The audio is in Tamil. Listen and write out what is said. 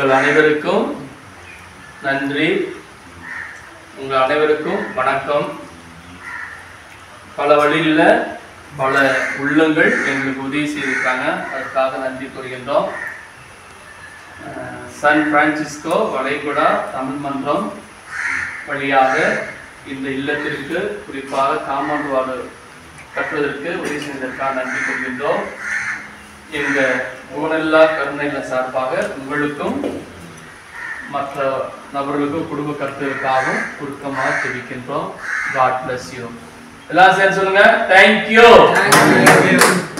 உங்கள் அனைவருக்கும் நன்றி உங்கள் அனைவருக்கும் வணக்கம் பல வழியில் பல உள்ளங்கள் எங்களுக்கு உதவி செய்திருக்காங்க அதுக்காக நன்றி கூறுகின்றோம் அஹ், சான் பிரான்சிஸ்கோ வளைகுடா தமிழ் மன்றம் வழியாக இந்த இல்லத்திற்கு குறிப்பாக காம்பவுண்ட் வார்டு கட்டுவதற்கு உதவி செய்ததற்காக நன்றி கூறுகின்றோம் எங்க ஊனல்லா கருணையில சார்பாக உங்களுக்கும் மற்ற நபர்களுக்கும் குடும்ப கருத்துகளுக்காகவும் குறுக்கமாக தெரிவிக்கின்றோம் காட் bless யூ எல்லாம் சேர்ந்து சொல்லுங்க தேங்க்யூ